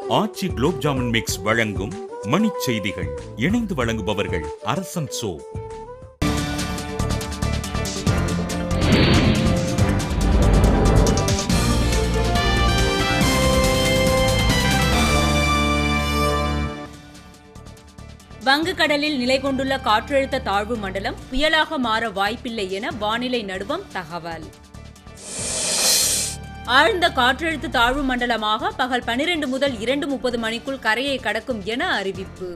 ஆச்சி gulab jamun mix வழங்கும் மணிச் செய்திகள் இணைந்து வழங்குபவர்கள் அரசன் சோ வங்கக்கடலில் நிலை கொண்டுள்ள காற்றழுத்த தாழ்வு மண்டலம் புயலாக மாற வாய்ப்பில்லை என வானிலை நடுவம் தகவல் ஆழ்ந்த காற்றழுத்த தாழ்வு மண்டலமாக பகல் 12 முதல் இரண்டு முப்பது மணிக்குள் கரையை கடக்கும் என அறிவிப்பு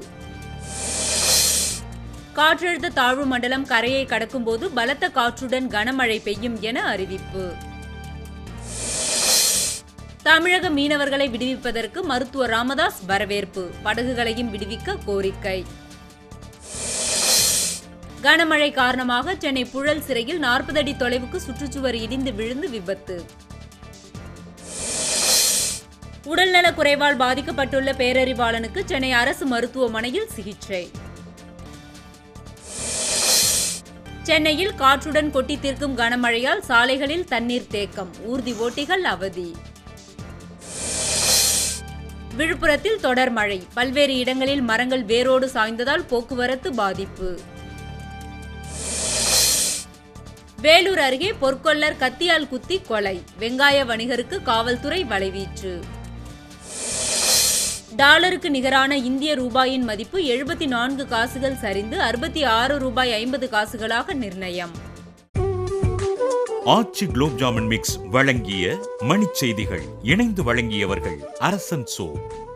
காற்றழுத்த தாழ்வு மண்டலம் கரையை கடக்கும்போது பலத்த காற்றுடன் கனமழை பெய்யும் என அறிவிப்பு தமிழக மீனவர்களை விடுவிப்பதற்கு மருத்துவர் ராமதாஸ் வரவேற்பு படகுகளையும் விடுவிக்க கோரிக்கை கனமழை காரணமாக சென்னை புழல் சிறையில் நாற்பது அடி தொலைவுக்கு சுற்றுச்சுவர் இடிந்து விழுந்து விபத்து உடல்நலக் குறைவால் பாதிக்கப்பட்டுள்ள பேரறிவாளனுக்கு சென்னை அரசு மருத்துவமனையில் சிகிச்சை சென்னையில் காற்றுடன் கொட்டி தீர்க்கும் கனமழையால் சாலைகளில் தண்ணீர் தேக்கம் ஊர்தி ஓட்டிகள் அவதி விழுப்புரத்தில் தொடர் மழை பல்வேறு இடங்களில் மரங்கள் வேரோடு சாய்ந்ததால் போக்குவரத்து பாதிப்பு வேலூர் அருகே பொற்கொல்லர் கத்தியால் குத்தி கொலை வெங்காய வணிகருக்கு காவல்துறை வலைவீச்சு டாலருக்கு நிகரான இந்திய ரூபாயின் மதிப்பு எழுபத்தி நான்கு காசுகள் சரிந்து அறுபத்தி ஆறு ரூபாய் ஐம்பது காசுகளாக நிர்ணயம் ஆச்சி குலோப் ஜாமுன் மிக்ஸ் வழங்கிய மணிச் செய்திகள் இணைந்து வழங்கியவர்கள் அரசன் சோ